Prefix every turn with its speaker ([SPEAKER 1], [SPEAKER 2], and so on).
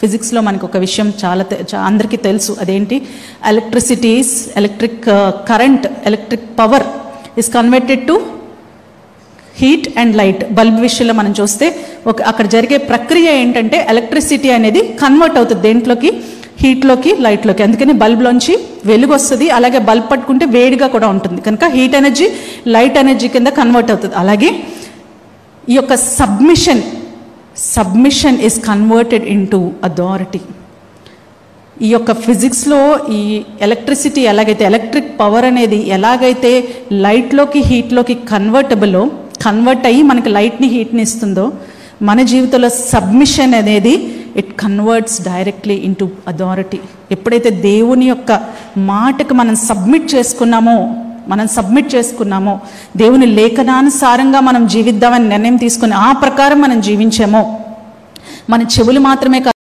[SPEAKER 1] ఫిజిక్స్లో మనకు ఒక విషయం చాలా తె- చా- అందరికీ తెలుసు అదేంటి electricities electric current electric power is converted to heat and light bulb విషయంలో మనం చూస్తే ఒక అక్కడ జరిగే ప్రక్రియ ఏంటంటే ఎలక్ట్రిసిటీ అనేది కన్వర్ట్ అవుతుంది దేంట్లోకి హీట్లోకి లైట్లోకి అందుకని బల్బ్లోంచి వెలుగు వస్తుంది అలాగే బల్బ్ పట్టుకుంటే వేడిగా కూడా ఉంటుంది కనుక హీట్ ఎనర్జీ లైట్ ఎనర్జీ కింద కన్వర్ట్ అవుతుంది అలాగే ఈ యొక్క submission submission is converted into authority ఈ యొక్క ఫిజిక్స్లో ఈ ఎలక్ట్రిసిటీ ఎలాగైతే ఎలక్ట్రిక్ పవర్ అనేది ఎలాగైతే లైట్లోకి హీట్లోకి కన్వర్టబులో కన్వర్ట్ అయ్యి మనకి లైట్ని హీట్ని ఇస్తుందో మన జీవితంలో సబ్మిషన్ అనేది it converts directly into authority ఎప్పుడైతే దేవుని యొక్క మాటకు మనం సబ్మిట్ చేసుకున్నామో మనం సబ్మిట్ చేసుకున్నామో దేవుని లేఖనానుసారంగా మనం జీవిద్దామని నిర్ణయం తీసుకుని ఆ ప్రకారం మనం జీవించామో మన చెవులు మాత్రమే కాదు